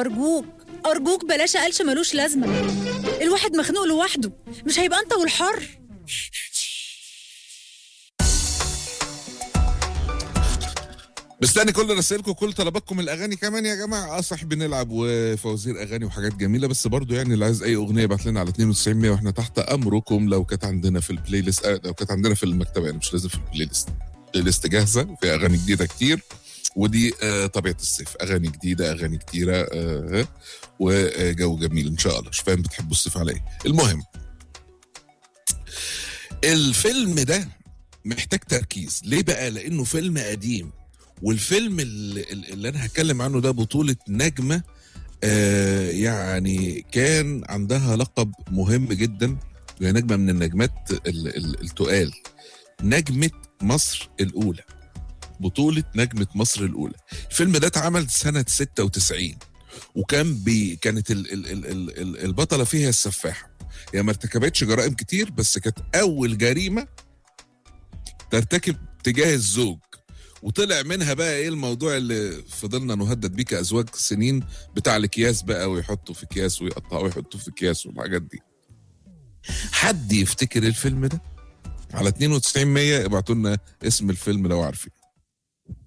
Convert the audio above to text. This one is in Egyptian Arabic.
أرجوك أرجوك بلاش قلش ملوش لازمة الواحد مخنوق لوحده مش هيبقى أنت والحر مستني كل رسائلكم وكل طلباتكم الاغاني كمان يا جماعه اه صح بنلعب وفوازير اغاني وحاجات جميله بس برضو يعني اللي عايز اي اغنيه يبعت لنا على 92 100 واحنا تحت امركم لو كانت عندنا في البلاي ليست آه لو كانت عندنا في المكتبه يعني مش لازم في البلاي ليست البلاي ليست جاهزه وفيها اغاني جديده كتير ودي آه طبيعه الصيف اغاني جديده اغاني كتيره آه وجو جميل ان شاء الله مش فاهم بتحبوا الصيف على ايه المهم الفيلم ده محتاج تركيز ليه بقى لانه فيلم قديم والفيلم اللي, اللي انا هتكلم عنه ده بطولة نجمة آه يعني كان عندها لقب مهم جدا وهي نجمة من النجمات ال- ال- التقال نجمة مصر الأولى بطولة نجمة مصر الأولى الفيلم ده اتعمل سنة 96 وكان بي كانت ال ال ال ال ال البطلة فيها السفاحة هي ما ارتكبتش جرائم كتير بس كانت أول جريمة ترتكب تجاه الزوج وطلع منها بقى ايه الموضوع اللي فضلنا نهدد بيه كازواج سنين بتاع الاكياس بقى ويحطوا في اكياس ويقطعوا ويحطوا في اكياس والحاجات دي حد يفتكر الفيلم ده على 92 100 ابعتوا لنا اسم الفيلم لو عارفين